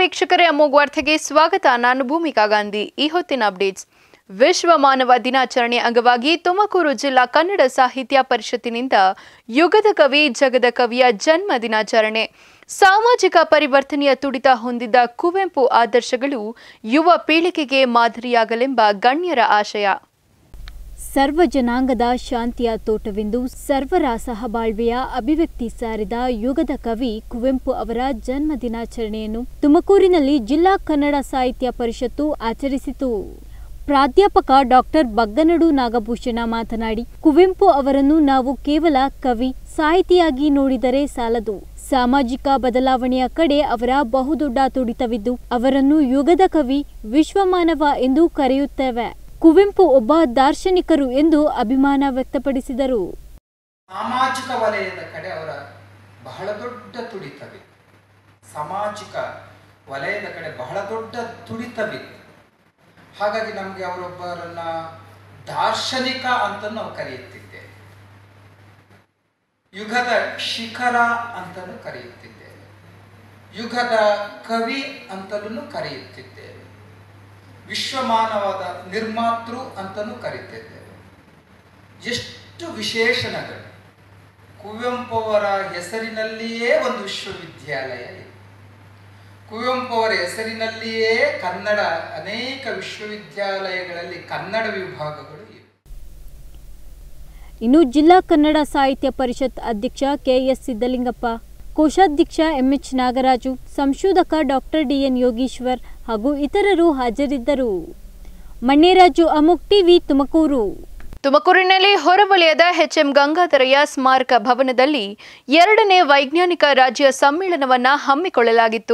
ವೀಕ್ಷಕರೇ ಅಮೋಘ್ ವಾರ್ತೆಗೆ ಸ್ವಾಗತ ನಾನು ಭೂಮಿಕಾ ಗಾಂಧಿ ಈ ಹೊತ್ತಿನ ಅಪ್ಡೇಟ್ಸ್ ವಿಶ್ವ ಮಾನವ ದಿನಾಚರಣೆ ಅಂಗವಾಗಿ ತುಮಕೂರು ಜಿಲ್ಲಾ ಕನ್ನಡ ಸಾಹಿತ್ಯ ಪರಿಷತ್ತಿನಿಂದ ಯುಗದ ಕವಿ ಜಗದ ಕವಿಯ ಜನ್ಮ ದಿನಾಚರಣೆ ಸಾಮಾಜಿಕ ಪರಿವರ್ತನೆಯ ತುಡಿತ ಹೊಂದಿದ್ದ ಕುವೆಂಪು ಆದರ್ಶಗಳು ಯುವ ಪೀಳಿಗೆಗೆ ಮಾದರಿಯಾಗಲೆಂಬ ಗಣ್ಯರ ಆಶಯ ಸರ್ವ ಜನಾಂಗದ ಶಾಂತಿಯ ತೋಟವೆಂದು ಸರ್ವರ ಸಹಬಾಳ್ವೆಯ ಅಭಿವ್ಯಕ್ತಿ ಸಾರಿದ ಯುಗದ ಕವಿ ಕುವೆಂಪು ಅವರ ಜನ್ಮ ದಿನಾಚರಣೆಯನ್ನು ತುಮಕೂರಿನಲ್ಲಿ ಜಿಲ್ಲಾ ಕನ್ನಡ ಸಾಹಿತ್ಯ ಪರಿಷತ್ತು ಆಚರಿಸಿತು ಪ್ರಾಧ್ಯಾಪಕ ಡಾಕ್ಟರ್ ಬಗ್ಗನಡು ನಾಗಭೂಷಣ ಮಾತನಾಡಿ ಕುವೆಂಪು ಅವರನ್ನು ನಾವು ಕೇವಲ ಕವಿ ಸಾಹಿತಿಯಾಗಿ ನೋಡಿದರೆ ಸಾಲದು ಸಾಮಾಜಿಕ ಬದಲಾವಣೆಯ ಕಡೆ ಅವರ ಬಹುದೊಡ್ಡ ತುಡಿತವಿದ್ದು ಅವರನ್ನು ಯುಗದ ಕವಿ ವಿಶ್ವಮಾನವ ಎಂದು ಕರೆಯುತ್ತೇವೆ ಕುವೆಂಪು ಒಬ್ಬ ದಾರ್ಶನಿಕರು ಎಂದು ಅಭಿಮಾನ ವ್ಯಕ್ತಪಡಿಸಿದರು ಸಾಮಾಜಿಕ ವಲಯದ ಕಡೆ ಅವರ ಬಹಳ ದೊಡ್ಡ ತುಡಿತವಿತ್ತು ಸಾಮಾಜಿಕ ವಲಯದ ಕಡೆ ಬಹಳ ದೊಡ್ಡ ತುಡಿತವಿತ್ತು ಹಾಗಾಗಿ ನಮಗೆ ಅವರೊಬ್ಬರನ್ನ ದಾರ್ಶನಿಕ ಅಂತ ನಾವು ಕರೆಯುತ್ತಿದ್ದೇವೆ ಯುಗದ ಶಿಖರ ಅಂತಲೂ ಕರೆಯುತ್ತಿದ್ದೇವೆ ಯುಗದ ಕವಿ ಅಂತಲೂ ಕರೆಯುತ್ತಿದ್ದೇವೆ ವಿಶ್ವಮಾನವಾದ ನಿರ್ಮಾತೃ ಅಂತಲೂ ಕರೀತಿದ್ದೇವೆ ಎಷ್ಟು ವಿಶೇಷಣಗಳು ಕುವೆಂಪು ಅವರ ಹೆಸರಿನಲ್ಲಿಯೇ ಒಂದು ವಿಶ್ವವಿದ್ಯಾಲಯ ಇದೆ ಕುವೆಂಪು ಅವರ ಹೆಸರಿನಲ್ಲಿಯೇ ಕನ್ನಡ ಅನೇಕ ವಿಶ್ವವಿದ್ಯಾಲಯಗಳಲ್ಲಿ ಕನ್ನಡ ವಿಭಾಗಗಳು ಇವೆ ಇನ್ನು ಜಿಲ್ಲಾ ಕನ್ನಡ ಸಾಹಿತ್ಯ ಪರಿಷತ್ ಅಧ್ಯಕ್ಷ ಕೆಎಸ್ ಸಿದ್ದಲಿಂಗಪ್ಪ ಕೋಶಾಧ್ಯಕ್ಷ ಎಂಎಚ್ ನಾಗರಾಜು ಸಂಶೋಧಕ ಡಾಕ್ಟರ್ ಡಿಎನ್ ಯೋಗೀಶ್ವರ್ ಹಾಗೂ ಇತರರು ಹಾಜರಿದ್ದರು ಮಣ್ಣೇರಾಜು ಅಮುಕ್ ಟಿವಿ ತುಮಕೂರು ತುಮಕೂರಿನಲ್ಲಿ ಹೊರವಲಯದ ಎಚ್ಎಂ ಗಂಗಾಧರಯ್ಯ ಸ್ಮಾರಕ ಭವನದಲ್ಲಿ ಎರಡನೇ ವೈಜ್ಞಾನಿಕ ರಾಜ್ಯ ಸಮ್ಮೇಳನವನ್ನ ಹಮ್ಮಿಕೊಳ್ಳಲಾಗಿತ್ತು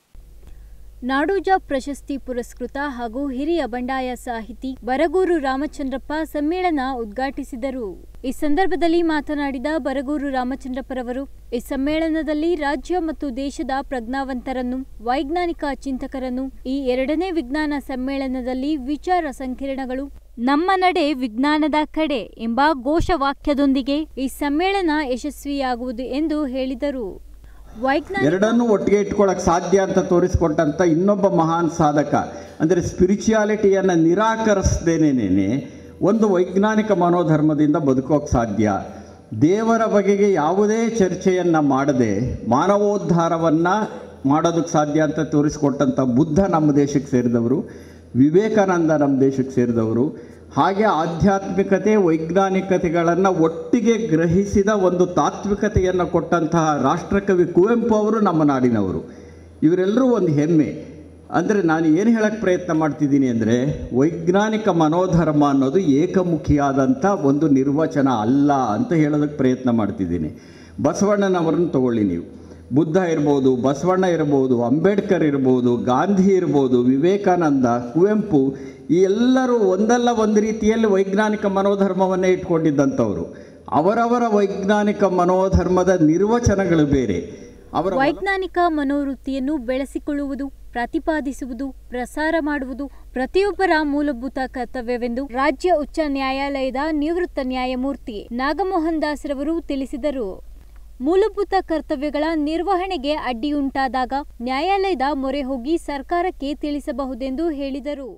ನಾಡೋಜ ಪ್ರಶಸ್ತಿ ಪುರಸ್ಕೃತ ಹಾಗೂ ಹಿರಿಯ ಬಂಡಾಯ ಸಾಹಿತಿ ಬರಗೂರು ರಾಮಚಂದ್ರಪ್ಪ ಸಮ್ಮೇಳನ ಉದ್ಘಾಟಿಸಿದರು ಈ ಸಂದರ್ಭದಲ್ಲಿ ಮಾತನಾಡಿದ ಬರಗೂರು ರಾಮಚಂದ್ರಪ್ಪರವರು ಈ ಸಮ್ಮೇಳನದಲ್ಲಿ ರಾಜ್ಯ ಮತ್ತು ದೇಶದ ಪ್ರಜ್ಞಾವಂತರನ್ನು ವೈಜ್ಞಾನಿಕ ಚಿಂತಕರನ್ನು ಈ ಎರಡನೇ ವಿಜ್ಞಾನ ಸಮ್ಮೇಳನದಲ್ಲಿ ವಿಚಾರ ಸಂಕಿರಣಗಳು ನಮ್ಮ ನಡೆ ವಿಜ್ಞಾನದ ಕಡೆ ಎಂಬ ಘೋಷವಾಕ್ಯದೊಂದಿಗೆ ಈ ಸಮ್ಮೇಳನ ಯಶಸ್ವಿಯಾಗುವುದು ಎಂದು ಹೇಳಿದರು ವೈಜ್ಞಾನಿಕ ಎರಡನ್ನೂ ಒಟ್ಟಿಗೆ ಇಟ್ಕೊಳ್ಳೋಕೆ ಸಾಧ್ಯ ಅಂತ ತೋರಿಸ್ಕೊಟ್ಟಂಥ ಇನ್ನೊಬ್ಬ ಮಹಾನ್ ಸಾಧಕ ಅಂದರೆ ಸ್ಪಿರಿಚುಯಾಲಿಟಿಯನ್ನು ನಿರಾಕರಿಸ್ದೇನೇನೆ ಒಂದು ವೈಜ್ಞಾನಿಕ ಮನೋಧರ್ಮದಿಂದ ಬದುಕೋಕೆ ಸಾಧ್ಯ ದೇವರ ಬಗೆಗೆ ಯಾವುದೇ ಚರ್ಚೆಯನ್ನು ಮಾಡದೆ ಮಾನವೋದ್ಧಾರವನ್ನು ಮಾಡೋದಕ್ಕೆ ಸಾಧ್ಯ ಅಂತ ತೋರಿಸ್ಕೊಟ್ಟಂಥ ಬುದ್ಧ ನಮ್ಮ ದೇಶಕ್ಕೆ ಸೇರಿದವರು ವಿವೇಕಾನಂದ ನಮ್ಮ ದೇಶಕ್ಕೆ ಸೇರಿದವರು ಹಾಗೆ ಆಧ್ಯಾತ್ಮಿಕತೆ ವೈಜ್ಞಾನಿಕತೆಗಳನ್ನು ಒಟ್ಟಿಗೆ ಗ್ರಹಿಸಿದ ಒಂದು ತಾತ್ವಿಕತೆಯನ್ನು ಕೊಟ್ಟಂತಹ ರಾಷ್ಟ್ರಕವಿ ಕುವೆಂಪು ಅವರು ನಮ್ಮ ನಾಡಿನವರು ಇವರೆಲ್ಲರೂ ಒಂದು ಹೆಮ್ಮೆ ಅಂದರೆ ನಾನು ಏನು ಹೇಳಕ್ಕೆ ಪ್ರಯತ್ನ ಮಾಡ್ತಿದ್ದೀನಿ ಅಂದರೆ ವೈಜ್ಞಾನಿಕ ಮನೋಧರ್ಮ ಅನ್ನೋದು ಏಕಮುಖಿಯಾದಂಥ ಒಂದು ನಿರ್ವಚನ ಅಲ್ಲ ಅಂತ ಹೇಳೋದಕ್ಕೆ ಪ್ರಯತ್ನ ಮಾಡ್ತಿದ್ದೀನಿ ಬಸವಣ್ಣನವರನ್ನು ತಗೊಳ್ಳಿ ನೀವು ಬುದ್ಧ ಇರ್ಬೋದು ಬಸವಣ್ಣ ಇರ್ಬೋದು ಅಂಬೇಡ್ಕರ್ ಇರ್ಬೋದು ಗಾಂಧಿ ಇರ್ಬೋದು ವಿವೇಕಾನಂದ ಕುವೆಂಪು ಈ ಎಲ್ಲರೂ ಒಂದಲ್ಲ ಒಂದು ರೀತಿಯಲ್ಲಿ ವೈಜ್ಞಾನಿಕ ಮನೋಧರ್ಮವನ್ನೇ ಇಟ್ಕೊಂಡಿದ್ದಂಥವ್ರು ಅವರವರ ವೈಜ್ಞಾನಿಕ ಮನೋಧರ್ಮದ ನಿರ್ವಚನಗಳು ಬೇರೆ ಅವರ ವೈಜ್ಞಾನಿಕ ಮನೋವೃತ್ತಿಯನ್ನು ಬೆಳೆಸಿಕೊಳ್ಳುವುದು ಪ್ರತಿಪಾದಿಸುವುದು ಪ್ರಸಾರ ಮಾಡುವುದು ಪ್ರತಿಯೊಬ್ಬರ ಮೂಲಭೂತ ಕರ್ತವ್ಯವೆಂದು ರಾಜ್ಯ ಉಚ್ಚ ನ್ಯಾಯಾಲಯದ ನಿವೃತ್ತ ನ್ಯಾಯಮೂರ್ತಿ ನಾಗಮೋಹನ್ ದಾಸ್ರವರು ತಿಳಿಸಿದರು ಮೂಲಭೂತ ಕರ್ತವ್ಯಗಳ ನಿರ್ವಹಣೆಗೆ ಅಡ್ಡಿಯುಂಟಾದಾಗ ನ್ಯಾಯಾಲಯದ ಮೊರೆ ಹೋಗಿ ಸರ್ಕಾರಕ್ಕೆ ತಿಳಿಸಬಹುದೆಂದು ಹೇಳಿದರು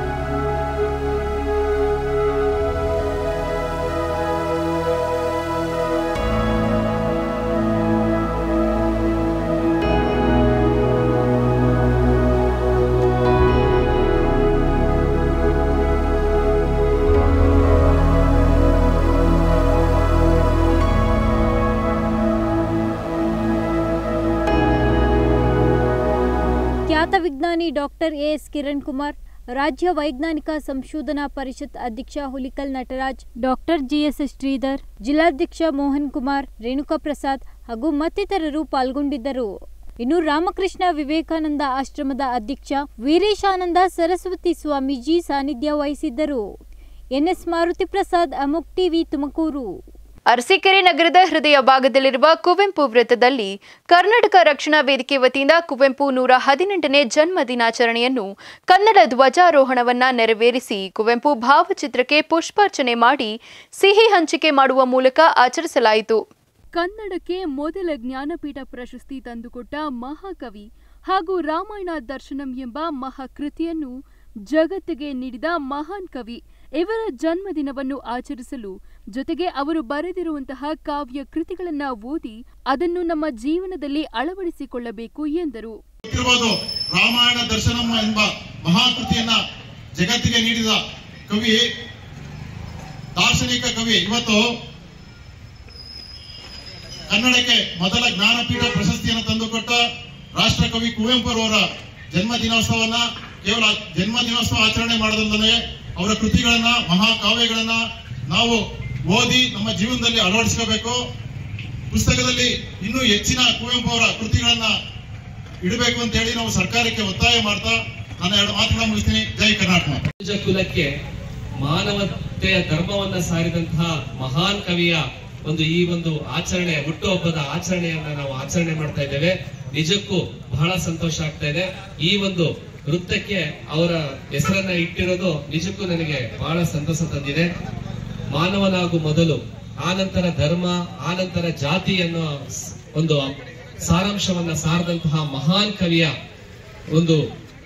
ಖ್ಯಾತ ವಿಜ್ಞಾನಿ ಡಾಕ್ಟರ್ ಎಎಸ್ ಕಿರಣ್ ಕುಮಾರ್ ರಾಜ್ಯ ವೈಜ್ಞಾನಿಕ ಸಂಶೋಧನಾ ಪರಿಷತ್ ಅಧ್ಯಕ್ಷ ಹುಲಿಕಲ್ ನಟರಾಜ್ ಡಾಕ್ಟರ್ ಜಿಎಸ್ ಶ್ರೀಧರ್ ಜಿಲ್ಲಾಧ್ಯಕ್ಷ ಮೋಹನ್ ಕುಮಾರ್ ರೇಣುಕಾ ಪ್ರಸಾದ್ ಹಾಗೂ ಮತ್ತಿತರರು ಪಾಲ್ಗೊಂಡಿದ್ದರು ಇನ್ನು ರಾಮಕೃಷ್ಣ ವಿವೇಕಾನಂದ ಆಶ್ರಮದ ಅಧ್ಯಕ್ಷ ವೀರೇಶಾನಂದ ಸರಸ್ವತಿ ಸ್ವಾಮೀಜಿ ಸಾನ್ನಿಧ್ಯ ವಹಿಸಿದ್ದರು ಎನ್ಎಸ್ ಮಾರುತಿ ಪ್ರಸಾದ್ ಅಮುಕ್ ಟಿವಿ ತುಮಕೂರು ಅರಸೀಕೆರೆ ನಗರದ ಹೃದಯ ಭಾಗದಲ್ಲಿರುವ ಕುವೆಂಪು ವೃತ್ತದಲ್ಲಿ ಕರ್ನಾಟಕ ರಕ್ಷಣಾ ವೇದಿಕೆ ವತಿಯಿಂದ ಕುವೆಂಪು ನೂರ ಹದಿನೆಂಟನೇ ಜನ್ಮ ದಿನಾಚರಣೆಯನ್ನು ಕನ್ನಡ ಧ್ವಜಾರೋಹಣವನ್ನ ನೆರವೇರಿಸಿ ಕುವೆಂಪು ಭಾವಚಿತ್ರಕ್ಕೆ ಪುಷ್ಪಾರ್ಚನೆ ಮಾಡಿ ಸಿಹಿ ಹಂಚಿಕೆ ಮಾಡುವ ಮೂಲಕ ಆಚರಿಸಲಾಯಿತು ಕನ್ನಡಕ್ಕೆ ಮೊದಲ ಜ್ಞಾನಪೀಠ ಪ್ರಶಸ್ತಿ ತಂದುಕೊಟ್ಟ ಮಹಾಕವಿ ಹಾಗೂ ರಾಮಾಯಣ ದರ್ಶನಂ ಎಂಬ ಮಹಾಕೃತಿಯನ್ನು ಜಗತ್ತಿಗೆ ನೀಡಿದ ಮಹಾನ್ ಕವಿ ಇವರ ಜನ್ಮದಿನವನ್ನು ಆಚರಿಸಲು ಜೊತೆಗೆ ಅವರು ಬರೆದಿರುವಂತಹ ಕಾವ್ಯ ಕೃತಿಗಳನ್ನ ಓದಿ ಅದನ್ನು ನಮ್ಮ ಜೀವನದಲ್ಲಿ ಅಳವಡಿಸಿಕೊಳ್ಳಬೇಕು ಎಂದರು ಗೊತ್ತಿರಬಹುದು ರಾಮಾಯಣ ದರ್ಶನಂ ಎಂಬ ಮಹಾಕೃತಿಯನ್ನ ಜಗತ್ತಿಗೆ ನೀಡಿದ ಕವಿ ದಾರ್ಶನಿಕ ಕವಿ ಇವತ್ತು ಕನ್ನಡಕ್ಕೆ ಮೊದಲ ಜ್ಞಾನಪೀಠ ಪ್ರಶಸ್ತಿಯನ್ನು ತಂದುಕೊಟ್ಟ ರಾಷ್ಟ್ರಕವಿ ಕುವೆಂಪು ಅವರ ಜನ್ಮ ದಿನೋತ್ಸವನ್ನ ಕೇವಲ ಜನ್ಮ ದಿನೋತ್ಸವ ಆಚರಣೆ ಮಾಡೋದಲ್ಲದೆ ಅವರ ಕೃತಿಗಳನ್ನ ಮಹಾಕಾವ್ಯಗಳನ್ನ ನಾವು ಓದಿ ನಮ್ಮ ಜೀವನದಲ್ಲಿ ಅಳವಡಿಸ್ಕೋಬೇಕು ಪುಸ್ತಕದಲ್ಲಿ ಇನ್ನೂ ಹೆಚ್ಚಿನ ಕುವೆಂಪು ಅವರ ಕೃತಿಗಳನ್ನ ಇಡಬೇಕು ಅಂತ ಹೇಳಿ ನಾವು ಸರ್ಕಾರಕ್ಕೆ ಒತ್ತಾಯ ಮಾಡ್ತಾ ನನ್ನ ಎರಡು ಮಾತುಗಳನ್ನ ಮುಗಿಸ್ತೀನಿ ಜೈ ಕರ್ನಾಟಕ ಮನುಜ ಕುಲಕ್ಕೆ ಮಾನವತೆಯ ಧರ್ಮವನ್ನ ಸಾರಿದಂತಹ ಮಹಾನ್ ಕವಿಯ ಒಂದು ಈ ಒಂದು ಆಚರಣೆ ಹುಟ್ಟುಹಬ್ಬದ ಆಚರಣೆಯನ್ನ ನಾವು ಆಚರಣೆ ಮಾಡ್ತಾ ಇದ್ದೇವೆ ನಿಜಕ್ಕೂ ಬಹಳ ಸಂತೋಷ ಆಗ್ತಾ ಇದೆ ಈ ಒಂದು ವೃತ್ತಕ್ಕೆ ಅವರ ಹೆಸರನ್ನ ಇಟ್ಟಿರೋದು ನಿಜಕ್ಕೂ ನನಗೆ ಬಹಳ ಸಂತೋಷ ತಂದಿದೆ ಮಾನವನಾಗು ಮೊದಲು ಆನಂತರ ಧರ್ಮ ಆನಂತರ ಜಾತಿ ಅನ್ನೋ ಸ್- ಒಂದು ಸಾರಾಂಶವನ್ನ ಸಾರದಂತಹ ಮಹಾನ್ ಕವಿಯ ಒಂದು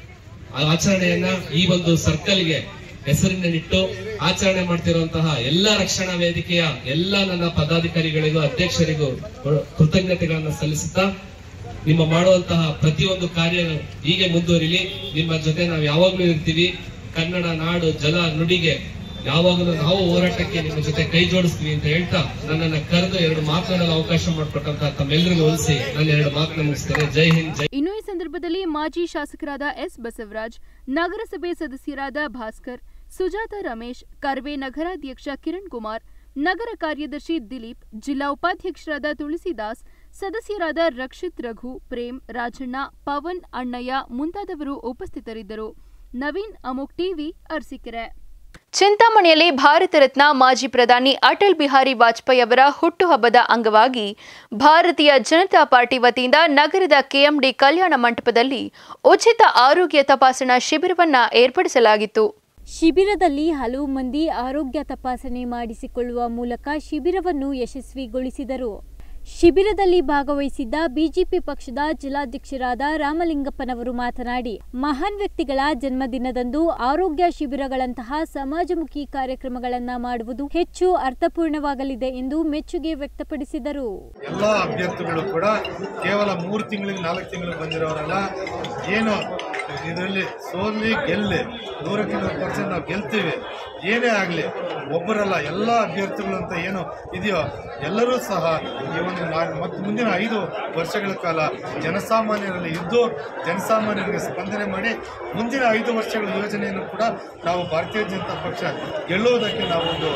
ಆಚರಣೆಯನ್ನ ಈ ಒಂದು ಸರ್ಕಲ್ಗೆ ಹೆಸರಿನಲ್ಲಿಟ್ಟು ಆಚರಣೆ ಮಾಡ್ತಿರುವಂತಹ ಎಲ್ಲ ರಕ್ಷಣಾ ವೇದಿಕೆಯ ಎಲ್ಲ ನನ್ನ ಪದಾಧಿಕಾರಿಗಳಿಗೂ ಅಧ್ಯಕ್ಷರಿಗೂ ಕೃತಜ್ಞತೆಗಳನ್ನ ಸಲ್ಲಿಸುತ್ತಾ ನಿಮ್ಮ ಮಾಡುವಂತಹ ಪ್ರತಿಯೊಂದು ಕಾರ್ಯ ಹೀಗೆ ಮುಂದುವರಿಲಿ ನಿಮ್ಮ ಜೊತೆ ನಾವು ಯಾವಾಗ್ಲೂ ಇರ್ತೀವಿ ಕನ್ನಡ ನಾಡು ಜಲ ನುಡಿಗೆ ಯಾವಾಗಲೂ ನಾವು ಹೋರಾಟಕ್ಕೆ ನಿಮ್ಮ ಜೊತೆ ಕೈ ಜೋಡಿಸ್ತೀವಿ ಅಂತ ಹೇಳ್ತಾ ನನ್ನನ್ನ ಕರೆದು ಎರಡು ಮಾತನಾಡಲು ಅವಕಾಶ ಮಾಡಿಕೊಟ್ಟಂತ ತಮ್ಮೆಲ್ಲರಿಗೂ ಹೋಲಿಸಿ ನಾನು ಎರಡು ಮಾತನ್ನ ಮುಗಿಸ್ತೇನೆ ಜೈ ಹಿಂದ್ ಜೈ ಇನ್ನು ಈ ಸಂದರ್ಭದಲ್ಲಿ ಮಾಜಿ ಶಾಸಕರಾದ ಎಸ್ ಬಸವರಾಜ್ ನಗರಸಭೆ ಸದಸ್ಯರಾದ ಭಾಸ್ಕರ್ ಸುಜಾತ ರಮೇಶ್ ಕರ್ವೆ ನಗರಾಧ್ಯಕ್ಷ ಕಿರಣ್ ಕುಮಾರ್ ನಗರ ಕಾರ್ಯದರ್ಶಿ ದಿಲೀಪ್ ಜಿಲ್ಲಾ ಉಪಾಧ್ಯಕ್ಷರಾದ ತುಳಸಿದಾಸ್ ಸದಸ್ಯರಾದ ರಕ್ಷಿತ್ ರಘು ಪ್ರೇಮ್ ರಾಜಣ್ಣ ಪವನ್ ಅಣ್ಣಯ್ಯ ಮುಂತಾದವರು ಉಪಸ್ಥಿತರಿದ್ದರು ನವೀನ್ ಅಮೋಕ್ ಟಿವಿ ಅರಸೀಕೆರೆ ಚಿಂತಾಮಣಿಯಲ್ಲಿ ಭಾರತ ರತ್ನ ಮಾಜಿ ಪ್ರಧಾನಿ ಅಟಲ್ ಬಿಹಾರಿ ವಾಜಪೇಯಿ ಅವರ ಹುಟ್ಟುಹಬ್ಬದ ಅಂಗವಾಗಿ ಭಾರತೀಯ ಜನತಾ ಪಾರ್ಟಿ ವತಿಯಿಂದ ನಗರದ ಕೆಎಂಡಿ ಕಲ್ಯಾಣ ಮಂಟಪದಲ್ಲಿ ಉಚಿತ ಆರೋಗ್ಯ ತಪಾಸಣಾ ಶಿಬಿರವನ್ನ ಏರ್ಪಡಿಸಲಾಗಿತ್ತು ಶಿಬಿರದಲ್ಲಿ ಹಲವು ಮಂದಿ ಆರೋಗ್ಯ ತಪಾಸಣೆ ಮಾಡಿಸಿಕೊಳ್ಳುವ ಮೂಲಕ ಶಿಬಿರವನ್ನು ಯಶಸ್ವಿಗೊಳಿಸಿದರು ಶಿಬಿರದಲ್ಲಿ ಭಾಗವಹಿಸಿದ್ದ ಬಿಜೆಪಿ ಪಕ್ಷದ ಜಿಲ್ಲಾಧ್ಯಕ್ಷರಾದ ರಾಮಲಿಂಗಪ್ಪನವರು ಮಾತನಾಡಿ ಮಹಾನ್ ವ್ಯಕ್ತಿಗಳ ಜನ್ಮದಿನದಂದು ಆರೋಗ್ಯ ಶಿಬಿರಗಳಂತಹ ಸಮಾಜಮುಖಿ ಕಾರ್ಯಕ್ರಮಗಳನ್ನು ಮಾಡುವುದು ಹೆಚ್ಚು ಅರ್ಥಪೂರ್ಣವಾಗಲಿದೆ ಎಂದು ಮೆಚ್ಚುಗೆ ವ್ಯಕ್ತಪಡಿಸಿದರು ಎಲ್ಲ ಅಭ್ಯರ್ಥಿಗಳು ಕೂಡ ಕೇವಲ ಮೂರು ತಿಂಗಳಿಗೆ ನಾಲ್ಕು ತಿಂಗಳಿಗೆ ಬಂದಿರೋರಲ್ಲ ಏನು ಇದರಲ್ಲಿ ಸೋಲಿ ಗೆಲ್ಲಿ ನೂರಕ್ಕೆ ನೂರು ಪರ್ಸೆಂಟ್ ನಾವು ಗೆಲ್ತೀವಿ ಏನೇ ಆಗಲಿ ಒಬ್ಬರಲ್ಲ ಎಲ್ಲ ಅಭ್ಯರ್ಥಿಗಳು ಅಂತ ಏನು ಇದೆಯೋ ಎಲ್ಲರೂ ಸಹ ಈ ಒಂದು ನಾ ಮತ್ತು ಮುಂದಿನ ಐದು ವರ್ಷಗಳ ಕಾಲ ಜನಸಾಮಾನ್ಯರಲ್ಲಿ ಇದ್ದು ಜನಸಾಮಾನ್ಯರಿಗೆ ಸ್ಪಂದನೆ ಮಾಡಿ ಮುಂದಿನ ಐದು ವರ್ಷಗಳ ಯೋಜನೆಯನ್ನು ಕೂಡ ನಾವು ಭಾರತೀಯ ಜನತಾ ಪಕ್ಷ ಗೆಲ್ಲುವುದಕ್ಕೆ ನಾವು ಒಂದು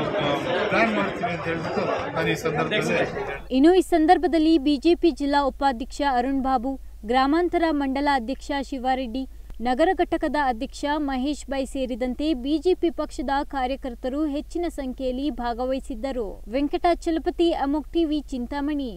ಪ್ಲಾನ್ ಮಾಡ್ತೀವಿ ಅಂತ ಹೇಳ್ಬಿಟ್ಟು ನಾನು ಈ ಸಂದರ್ಭದಲ್ಲಿ ಇನ್ನು ಈ ಸಂದರ್ಭದಲ್ಲಿ ಬಿಜೆಪಿ ಜಿಲ್ಲಾ ಉಪಾಧ್ಯಕ್ಷ ಅರುಣ್ ಬಾಬು ಗ್ರಾಮಾಂತರ ಮಂಡಲ ಅಧ್ಯಕ್ಷ ಶಿವಾರೆಡ್ಡಿ ನಗರ ಘಟಕದ ಅಧ್ಯಕ್ಷ ಮಹೇಶ್ ಬೈ ಸೇರಿದಂತೆ ಬಿಜೆಪಿ ಪಕ್ಷದ ಕಾರ್ಯಕರ್ತರು ಹೆಚ್ಚಿನ ಸಂಖ್ಯೆಯಲ್ಲಿ ಭಾಗವಹಿಸಿದ್ದರು ವೆಂಕಟಾಚಲಪತಿ ಅಮೋಕ್ ಟಿವಿ ಚಿಂತಾಮಣಿ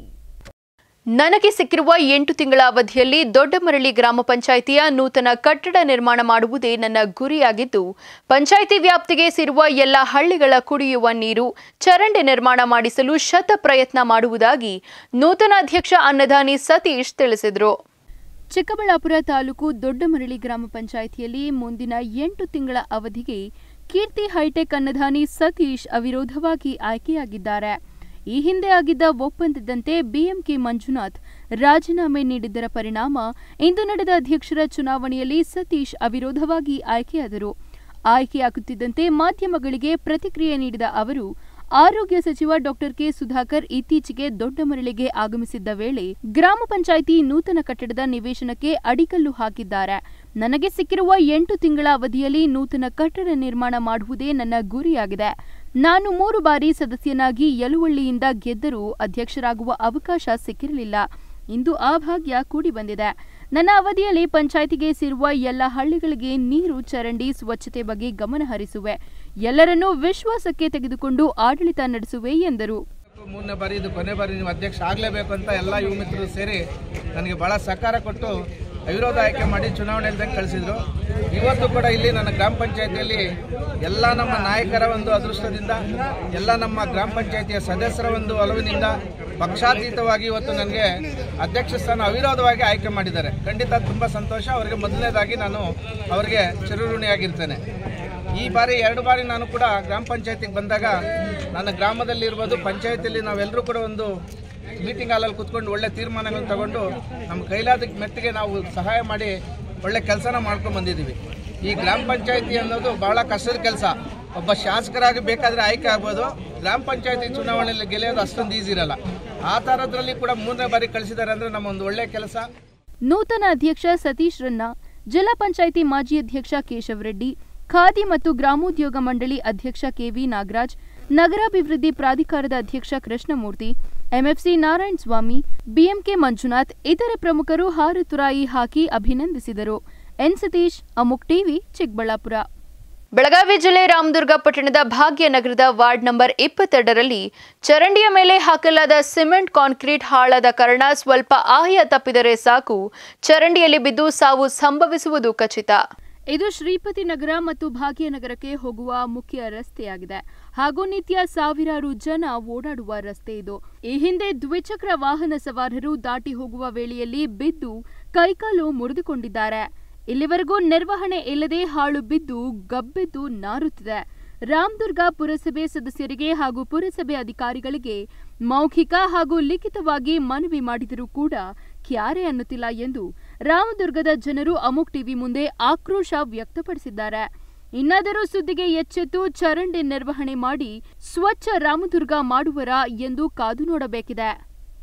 ನನಗೆ ಸಿಕ್ಕಿರುವ ಎಂಟು ತಿಂಗಳ ಅವಧಿಯಲ್ಲಿ ದೊಡ್ಡಮರಳಿ ಗ್ರಾಮ ಪಂಚಾಯಿತಿಯ ನೂತನ ಕಟ್ಟಡ ನಿರ್ಮಾಣ ಮಾಡುವುದೇ ನನ್ನ ಗುರಿಯಾಗಿದ್ದು ಪಂಚಾಯಿತಿ ವ್ಯಾಪ್ತಿಗೆ ಸೇರುವ ಎಲ್ಲ ಹಳ್ಳಿಗಳ ಕುಡಿಯುವ ನೀರು ಚರಂಡಿ ನಿರ್ಮಾಣ ಮಾಡಿಸಲು ಶತ ಪ್ರಯತ್ನ ಮಾಡುವುದಾಗಿ ನೂತನ ಅಧ್ಯಕ್ಷ ಅನ್ನದಾನಿ ಸತೀಶ್ ತಿಳಿಸಿದರು ಚಿಕ್ಕಬಳ್ಳಾಪುರ ತಾಲೂಕು ದೊಡ್ಡಮರಳಿ ಗ್ರಾಮ ಪಂಚಾಯಿತಿಯಲ್ಲಿ ಮುಂದಿನ ಎಂಟು ತಿಂಗಳ ಅವಧಿಗೆ ಕೀರ್ತಿ ಹೈಟೆಕ್ ಅನ್ನದಾನಿ ಸತೀಶ್ ಅವಿರೋಧವಾಗಿ ಆಯ್ಕೆಯಾಗಿದ್ದಾರೆ ಈ ಹಿಂದೆ ಆಗಿದ್ದ ಒಪ್ಪಂದದಂತೆ ಬಿಎಂಕೆ ಮಂಜುನಾಥ್ ರಾಜೀನಾಮೆ ನೀಡಿದ್ದರ ಪರಿಣಾಮ ಇಂದು ನಡೆದ ಅಧ್ಯಕ್ಷರ ಚುನಾವಣೆಯಲ್ಲಿ ಸತೀಶ್ ಅವಿರೋಧವಾಗಿ ಆಯ್ಕೆಯಾದರು ಆಯ್ಕೆಯಾಗುತ್ತಿದ್ದಂತೆ ಮಾಧ್ಯಮಗಳಿಗೆ ಪ್ರತಿಕ್ರಿಯೆ ನೀಡಿದ ಅವರು ಆರೋಗ್ಯ ಸಚಿವ ಡಾಕ್ಟರ್ ಕೆ ಸುಧಾಕರ್ ಇತ್ತೀಚೆಗೆ ದೊಡ್ಡಮರಳಿಗೆ ಆಗಮಿಸಿದ್ದ ವೇಳೆ ಗ್ರಾಮ ಪಂಚಾಯಿತಿ ನೂತನ ಕಟ್ಟಡದ ನಿವೇಶನಕ್ಕೆ ಅಡಿಕಲ್ಲು ಹಾಕಿದ್ದಾರೆ ನನಗೆ ಸಿಕ್ಕಿರುವ ಎಂಟು ತಿಂಗಳ ಅವಧಿಯಲ್ಲಿ ನೂತನ ಕಟ್ಟಡ ನಿರ್ಮಾಣ ಮಾಡುವುದೇ ನನ್ನ ಗುರಿಯಾಗಿದೆ ನಾನು ಮೂರು ಬಾರಿ ಸದಸ್ಯನಾಗಿ ಯಲುವಳ್ಳಿಯಿಂದ ಗೆದ್ದರೂ ಅಧ್ಯಕ್ಷರಾಗುವ ಅವಕಾಶ ಸಿಕ್ಕಿರಲಿಲ್ಲ ಇಂದು ಆ ಭಾಗ್ಯ ಕೂಡಿ ಬಂದಿದೆ ನನ್ನ ಅವಧಿಯಲ್ಲಿ ಪಂಚಾಯಿತಿಗೆ ಸೇರುವ ಎಲ್ಲ ಹಳ್ಳಿಗಳಿಗೆ ನೀರು ಚರಂಡಿ ಸ್ವಚ್ಛತೆ ಬಗ್ಗೆ ಗಮನ ಹರಿಸುವೆ ಎಲ್ಲರನ್ನೂ ವಿಶ್ವಾಸಕ್ಕೆ ತೆಗೆದುಕೊಂಡು ಆಡಳಿತ ನಡೆಸುವೆ ಎಂದರು ಮೂರನೇ ಬಾರಿ ಇದು ಕೊನೆ ಬಾರಿ ನೀವು ಅಧ್ಯಕ್ಷ ಆಗಲೇಬೇಕು ಅಂತ ಎಲ್ಲ ಯುವ ಮಿತ್ರರು ಸೇರಿ ನನಗೆ ಭಾಳ ಸಹಕಾರ ಕೊಟ್ಟು ಅವಿರೋಧ ಆಯ್ಕೆ ಮಾಡಿ ಚುನಾವಣೆಯಲ್ಲಿ ಕಳಿಸಿದ್ರು ಇವತ್ತು ಕೂಡ ಇಲ್ಲಿ ನನ್ನ ಗ್ರಾಮ ಪಂಚಾಯತಿಯಲ್ಲಿ ಎಲ್ಲ ನಮ್ಮ ನಾಯಕರ ಒಂದು ಅದೃಷ್ಟದಿಂದ ಎಲ್ಲ ನಮ್ಮ ಗ್ರಾಮ ಪಂಚಾಯತಿಯ ಸದಸ್ಯರ ಒಂದು ಒಲವಿನಿಂದ ಪಕ್ಷಾತೀತವಾಗಿ ಇವತ್ತು ನನಗೆ ಅಧ್ಯಕ್ಷ ಸ್ಥಾನ ಅವಿರೋಧವಾಗಿ ಆಯ್ಕೆ ಮಾಡಿದ್ದಾರೆ ಖಂಡಿತ ತುಂಬ ಸಂತೋಷ ಅವರಿಗೆ ಮೊದಲನೇದಾಗಿ ನಾನು ಅವರಿಗೆ ಚಿರಋಣಿಯಾಗಿರ್ತೇನೆ ಈ ಬಾರಿ ಎರಡು ಬಾರಿ ನಾನು ಕೂಡ ಗ್ರಾಮ ಪಂಚಾಯತಿಗೆ ಬಂದಾಗ ನನ್ನ ಗ್ರಾಮದಲ್ಲಿ ಇರ್ಬೋದು ಪಂಚಾಯತಿಯಲ್ಲಿ ನಾವೆಲ್ಲರೂ ಕೂಡ ಒಂದು ಮೀಟಿಂಗ್ ಹಾಲಲ್ಲಿ ಕೂತ್ಕೊಂಡು ಒಳ್ಳೆ ತೀರ್ಮಾನಗಳನ್ನು ತಗೊಂಡು ನಮ್ಮ ಕೈಲಾದ ಮೆಟ್ಟಿಗೆ ನಾವು ಸಹಾಯ ಮಾಡಿ ಒಳ್ಳೆ ಕೆಲಸನ ಮಾಡ್ಕೊಂಡು ಬಂದಿದ್ದೀವಿ ಈ ಗ್ರಾಮ ಪಂಚಾಯತಿ ಅನ್ನೋದು ಬಹಳ ಕಷ್ಟದ ಕೆಲಸ ಒಬ್ಬ ಶಾಸಕರಾಗಿ ಬೇಕಾದರೆ ಆಯ್ಕೆ ಆಗ್ಬೋದು ಗ್ರಾಮ ಪಂಚಾಯತಿ ಚುನಾವಣೆಯಲ್ಲಿ ಗೆಳೆಯೋದು ಅಷ್ಟೊಂದು ಈಸಿ ಇರಲ್ಲ ಆ ಥರದ್ರಲ್ಲಿ ಕೂಡ ಮೂರನೇ ಬಾರಿ ಕಳಿಸಿದ್ದಾರೆ ಅಂದರೆ ನಮ್ಮ ಒಂದು ಒಳ್ಳೆ ಕೆಲಸ ನೂತನ ಅಧ್ಯಕ್ಷ ಸತೀಶ್ ರನ್ನ ಜಿಲ್ಲಾ ಪಂಚಾಯಿತಿ ಮಾಜಿ ಅಧ್ಯಕ್ಷ ಕೇಶವ್ ರೆಡ್ಡಿ ಖಾದಿ ಮತ್ತು ಗ್ರಾಮೋದ್ಯೋಗ ಮಂಡಳಿ ಅಧ್ಯಕ್ಷ ಕೆವಿ ನಾಗರಾಜ್ ನಗರಾಭಿವೃದ್ಧಿ ಪ್ರಾಧಿಕಾರದ ಅಧ್ಯಕ್ಷ ಕೃಷ್ಣಮೂರ್ತಿ ಎಂಎಫ್ಸಿ ನಾರಾಯಣ ಸ್ವಾಮಿ ಬಿಎಂಕೆ ಮಂಜುನಾಥ್ ಇತರೆ ಪ್ರಮುಖರು ಹಾರತುರಾಯಿ ಹಾಕಿ ಅಭಿನಂದಿಸಿದರು ಎನ್ ಸತೀಶ್ ಅಮುಕ್ ಟಿವಿ ಚಿಕ್ಕಬಳ್ಳಾಪುರ ಬೆಳಗಾವಿ ಜಿಲ್ಲೆ ರಾಮದುರ್ಗ ಪಟ್ಟಣದ ಭಾಗ್ಯನಗರದ ವಾರ್ಡ್ ನಂಬರ್ ಇಪ್ಪತ್ತೆರಡರಲ್ಲಿ ಚರಂಡಿಯ ಮೇಲೆ ಹಾಕಲಾದ ಸಿಮೆಂಟ್ ಕಾಂಕ್ರೀಟ್ ಹಾಳಾದ ಕಾರಣ ಸ್ವಲ್ಪ ಆಯ ತಪ್ಪಿದರೆ ಸಾಕು ಚರಂಡಿಯಲ್ಲಿ ಬಿದ್ದು ಸಾವು ಸಂಭವಿಸುವುದು ಖಚಿತ ಇದು ಶ್ರೀಪತಿ ನಗರ ಮತ್ತು ಭಾಗ್ಯನಗರಕ್ಕೆ ಹೋಗುವ ಮುಖ್ಯ ರಸ್ತೆಯಾಗಿದೆ ಹಾಗೂ ನಿತ್ಯ ಸಾವಿರಾರು ಜನ ಓಡಾಡುವ ರಸ್ತೆ ಇದು ಈ ಹಿಂದೆ ದ್ವಿಚಕ್ರ ವಾಹನ ಸವಾರರು ದಾಟಿ ಹೋಗುವ ವೇಳೆಯಲ್ಲಿ ಬಿದ್ದು ಕೈಕಾಲು ಮುರಿದುಕೊಂಡಿದ್ದಾರೆ ಇಲ್ಲಿವರೆಗೂ ನಿರ್ವಹಣೆ ಇಲ್ಲದೆ ಹಾಳು ಬಿದ್ದು ಗಬ್ಬೆದ್ದು ನಾರುತ್ತಿದೆ ರಾಮದುರ್ಗ ಪುರಸಭೆ ಸದಸ್ಯರಿಗೆ ಹಾಗೂ ಪುರಸಭೆ ಅಧಿಕಾರಿಗಳಿಗೆ ಮೌಖಿಕ ಹಾಗೂ ಲಿಖಿತವಾಗಿ ಮನವಿ ಮಾಡಿದರೂ ಕೂಡ ಕ್ಯಾರೆ ಅನ್ನುತ್ತಿಲ್ಲ ಎಂದು ರಾಮದುರ್ಗದ ಜನರು ಅಮುಕ್ ಟಿವಿ ಮುಂದೆ ಆಕ್ರೋಶ ವ್ಯಕ್ತಪಡಿಸಿದ್ದಾರೆ ಇನ್ನಾದರೂ ಸುದ್ದಿಗೆ ಎಚ್ಚೆತ್ತು ಚರಂಡಿ ನಿರ್ವಹಣೆ ಮಾಡಿ ಸ್ವಚ್ಛ ರಾಮದುರ್ಗ ಮಾಡುವರ ಎಂದು ಕಾದು ನೋಡಬೇಕಿದೆ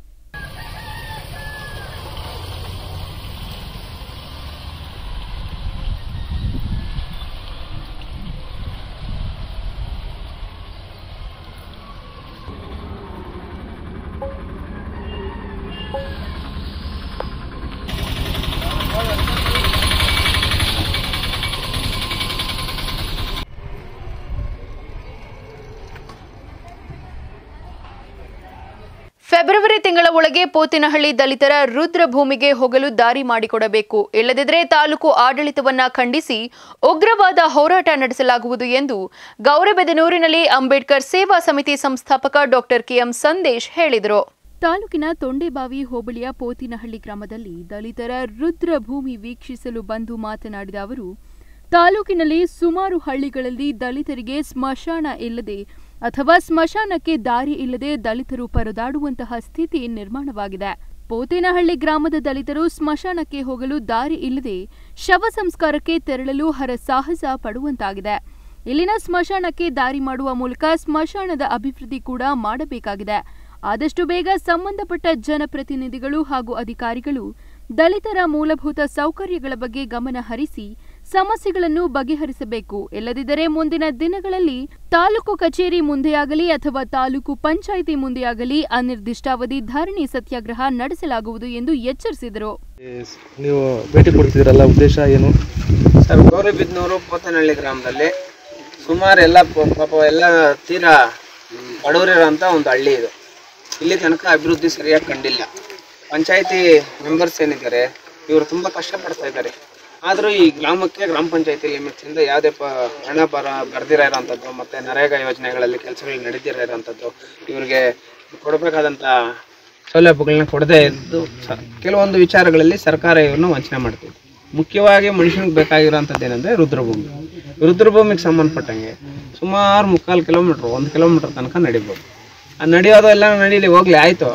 ಫೆಬ್ರವರಿ ತಿಂಗಳ ಒಳಗೆ ಪೋತಿನಹಳ್ಳಿ ದಲಿತರ ರುದ್ರ ಭೂಮಿಗೆ ಹೋಗಲು ದಾರಿ ಮಾಡಿಕೊಡಬೇಕು ಇಲ್ಲದಿದ್ದರೆ ತಾಲೂಕು ಆಡಳಿತವನ್ನ ಖಂಡಿಸಿ ಉಗ್ರವಾದ ಹೋರಾಟ ನಡೆಸಲಾಗುವುದು ಎಂದು ಗೌರಿಬೆದನೂರಿನಲ್ಲಿ ಅಂಬೇಡ್ಕರ್ ಸೇವಾ ಸಮಿತಿ ಸಂಸ್ಥಾಪಕ ಡಾಕ್ಟರ್ ಕೆಎಂ ಸಂದೇಶ್ ಹೇಳಿದರು ತಾಲೂಕಿನ ತೊಂಡೆಬಾವಿ ಹೋಬಳಿಯ ಪೋತಿನಹಳ್ಳಿ ಗ್ರಾಮದಲ್ಲಿ ದಲಿತರ ರುದ್ರ ಭೂಮಿ ವೀಕ್ಷಿಸಲು ಬಂದು ಮಾತನಾಡಿದ ಅವರು ತಾಲೂಕಿನಲ್ಲಿ ಸುಮಾರು ಹಳ್ಳಿಗಳಲ್ಲಿ ದಲಿತರಿಗೆ ಸ್ಮಶಾನ ಇಲ್ಲದೆ ಅಥವಾ ಸ್ಮಶಾನಕ್ಕೆ ದಾರಿ ಇಲ್ಲದೆ ದಲಿತರು ಪರದಾಡುವಂತಹ ಸ್ಥಿತಿ ನಿರ್ಮಾಣವಾಗಿದೆ ಪೋತೇನಹಳ್ಳಿ ಗ್ರಾಮದ ದಲಿತರು ಸ್ಮಶಾನಕ್ಕೆ ಹೋಗಲು ದಾರಿ ಇಲ್ಲದೆ ಶವ ಸಂಸ್ಕಾರಕ್ಕೆ ತೆರಳಲು ಹರಸಾಹಸ ಪಡುವಂತಾಗಿದೆ ಇಲ್ಲಿನ ಸ್ಮಶಾನಕ್ಕೆ ದಾರಿ ಮಾಡುವ ಮೂಲಕ ಸ್ಮಶಾನದ ಅಭಿವೃದ್ಧಿ ಕೂಡ ಮಾಡಬೇಕಾಗಿದೆ ಆದಷ್ಟು ಬೇಗ ಸಂಬಂಧಪಟ್ಟ ಜನಪ್ರತಿನಿಧಿಗಳು ಹಾಗೂ ಅಧಿಕಾರಿಗಳು ದಲಿತರ ಮೂಲಭೂತ ಸೌಕರ್ಯಗಳ ಬಗ್ಗೆ ಗಮನ ಹರಿಸಿ ಸಮಸ್ಯೆಗಳನ್ನು ಬಗೆಹರಿಸಬೇಕು ಇಲ್ಲದಿದ್ದರೆ ಮುಂದಿನ ದಿನಗಳಲ್ಲಿ ತಾಲೂಕು ಕಚೇರಿ ಮುಂದೆಯಾಗಲಿ ಅಥವಾ ತಾಲೂಕು ಪಂಚಾಯಿತಿ ಮುಂದೆಯಾಗಲಿ ಅನಿರ್ದಿಷ್ಟಾವಧಿ ಧರಣಿ ಸತ್ಯಾಗ್ರಹ ನಡೆಸಲಾಗುವುದು ಎಂದು ಎಚ್ಚರಿಸಿದರು ನೀವು ಭೇಟಿ ಕೊಡ್ತಿದ್ದೀರಲ್ಲ ಉದ್ದೇಶ ಏನು ಸರ್ ಗೌರಿಬಿದ್ನೂರು ಪೋತನಹಳ್ಳಿ ಗ್ರಾಮದಲ್ಲಿ ಸುಮಾರು ಎಲ್ಲ ಪ- ಪಾಪ ಎಲ್ಲ ತೀರಾ ಬಡವರಿರೋಂಥ ಒಂದು ಹಳ್ಳಿ ಇದು ಇಲ್ಲಿ ತನಕ ಅಭಿವೃದ್ಧಿ ಸರಿಯಾಗಿ ಕಂಡಿಲ್ಲ ಪಂಚಾಯತಿ ಮೆಂಬರ್ಸ್ ಏನಿದ್ದಾರೆ ಇವರು ತುಂಬ ಕಷ್ಟಪಡ್ತಾ ಇದ್ದಾರೆ ಆದರೂ ಈ ಗ್ರಾಮಕ್ಕೆ ಗ್ರಾಮ ಪಂಚಾಯತಿ ಲಿಮಿಟ್ಸಿಂದ ಯಾವುದೇ ಪ ಹಣ ಬರ ಬರ್ದಿರ ಇರೋಂಥದ್ದು ಮತ್ತು ನರೇಗಾ ಯೋಜನೆಗಳಲ್ಲಿ ಕೆಲಸಗಳು ನಡೀದಿರ ಇರೋಂಥದ್ದು ಇವರಿಗೆ ಕೊಡಬೇಕಾದಂಥ ಸೌಲಭ್ಯಗಳನ್ನ ಕೊಡದೇ ಇದ್ದು ಸ- ಕೆಲವೊಂದು ವಿಚಾರಗಳಲ್ಲಿ ಸರ್ಕಾರ ಇವ್ರನ್ನ ವಂಚನೆ ಮಾಡ್ತಿದೆ ಮುಖ್ಯವಾಗಿ ಮನುಷ್ಯನಿಗೆ ಬೇಕಾಗಿರೋಂಥದ್ದು ಏನಂದರೆ ರುದ್ರಭೂಮಿ ರುದ್ರಭೂಮಿಗೆ ಸಂಬಂಧಪಟ್ಟಂಗೆ ಸುಮಾರು ಮುಕ್ಕಾಲು ಕಿಲೋಮೀಟ್ರ್ ಒಂದು ಕಿಲೋಮೀಟ್ರ್ ತನಕ ನಡಿಬೋದು ಆ ನಡೆಯೋದು ಎಲ್ಲ ನಡೀಲಿ ಹೋಗ್ಲಿ ಆಯಿತು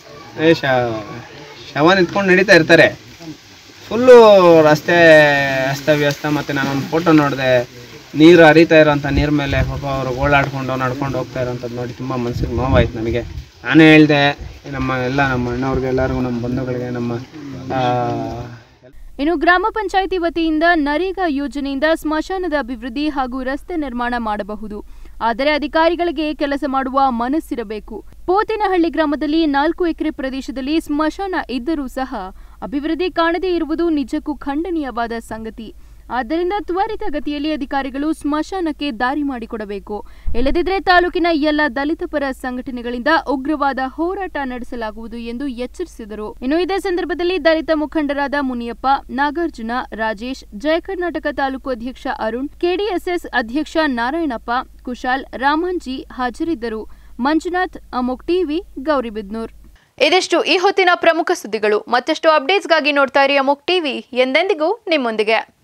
ಏ ಶ ಶವ ನಿಂತ್ಕೊಂಡು ನಡೀತಾ ಇರ್ತಾರೆ ಫುಲ್ಲು ರಸ್ತೆ ಅಸ್ತವ್ಯಸ್ತ ಮತ್ತು ನಾನೊಂದು ಫೋಟೋ ನೋಡಿದೆ ನೀರು ಹರಿತಾ ಇರೋಂಥ ನೀರು ಮೇಲೆ ಪಾಪ ಅವರು ಓಡಾಡ್ಕೊಂಡು ನಡ್ಕೊಂಡು ಹೋಗ್ತಾ ಇರೋಂಥದ್ದು ನೋಡಿ ತುಂಬ ಮನಸ್ಸಿಗೆ ನೋವಾಯ್ತು ನನಗೆ ನಾನೇ ಹೇಳಿದೆ ನಮ್ಮ ಎಲ್ಲ ನಮ್ಮ ಅಣ್ಣವ್ರಿಗೆ ಎಲ್ಲರಿಗೂ ನಮ್ಮ ಬಂಧುಗಳಿಗೆ ನಮ್ಮ ಆ, ಇನ್ನು ಗ್ರಾಮ ಪಂಚಾಯಿತಿ ವತಿಯಿಂದ ನರೇಗಾ ಯೋಜನೆಯಿಂದ ಸ್ಮಶಾನದ ಅಭಿವೃದ್ಧಿ ಹಾಗೂ ರಸ್ತೆ ನಿರ್ಮಾಣ ಮಾಡಬಹುದು ಆದರೆ ಅಧಿಕಾರಿಗಳಿಗೆ ಕೆಲಸ ಮಾಡುವ ಮನಸ್ಸಿರಬೇಕು ಪೋತಿನಹಳ್ಳಿ ಗ್ರಾಮದಲ್ಲಿ ನಾಲ್ಕು ಎಕರೆ ಪ್ರದೇಶದಲ್ಲಿ ಸ್ಮಶಾನ ಇದ್ದರೂ ಸಹ ಅಭಿವೃದ್ಧಿ ಕಾಣದೇ ಇರುವುದು ನಿಜಕ್ಕೂ ಖಂಡನೀಯವಾದ ಸಂಗತಿ ಆದ್ದರಿಂದ ತ್ವರಿತ ಗತಿಯಲ್ಲಿ ಅಧಿಕಾರಿಗಳು ಸ್ಮಶಾನಕ್ಕೆ ದಾರಿ ಮಾಡಿಕೊಡಬೇಕು ಇಲ್ಲದಿದ್ದರೆ ತಾಲೂಕಿನ ಎಲ್ಲ ದಲಿತ ಪರ ಸಂಘಟನೆಗಳಿಂದ ಉಗ್ರವಾದ ಹೋರಾಟ ನಡೆಸಲಾಗುವುದು ಎಂದು ಎಚ್ಚರಿಸಿದರು ಇನ್ನು ಇದೇ ಸಂದರ್ಭದಲ್ಲಿ ದಲಿತ ಮುಖಂಡರಾದ ಮುನಿಯಪ್ಪ ನಾಗಾರ್ಜುನ ರಾಜೇಶ್ ಜಯ ಕರ್ನಾಟಕ ತಾಲೂಕು ಅಧ್ಯಕ್ಷ ಅರುಣ್ ಕೆಡಿಎಸ್ಎಸ್ ಅಧ್ಯಕ್ಷ ನಾರಾಯಣಪ್ಪ ಕುಶಾಲ್ ರಾಮಂಜಿ ಹಾಜರಿದ್ದರು ಮಂಜುನಾಥ್ ಅಮೋಕ್ ಟಿವಿ ಗೌರಿಬಿದ್ನೂರ್ ಇದಿಷ್ಟು ಈ ಹೊತ್ತಿನ ಪ್ರಮುಖ ಸುದ್ದಿಗಳು ಮತ್ತಷ್ಟು ಅಪ್ಡೇಟ್ಸ್ಗಾಗಿ ನೋಡ್ತಾ ಇರಿ ಅಮೋಕ್ ಟಿವಿ ಎಂದೆಂದಿಗೂ ನಿಮ್ಮೊಂದಿಗೆ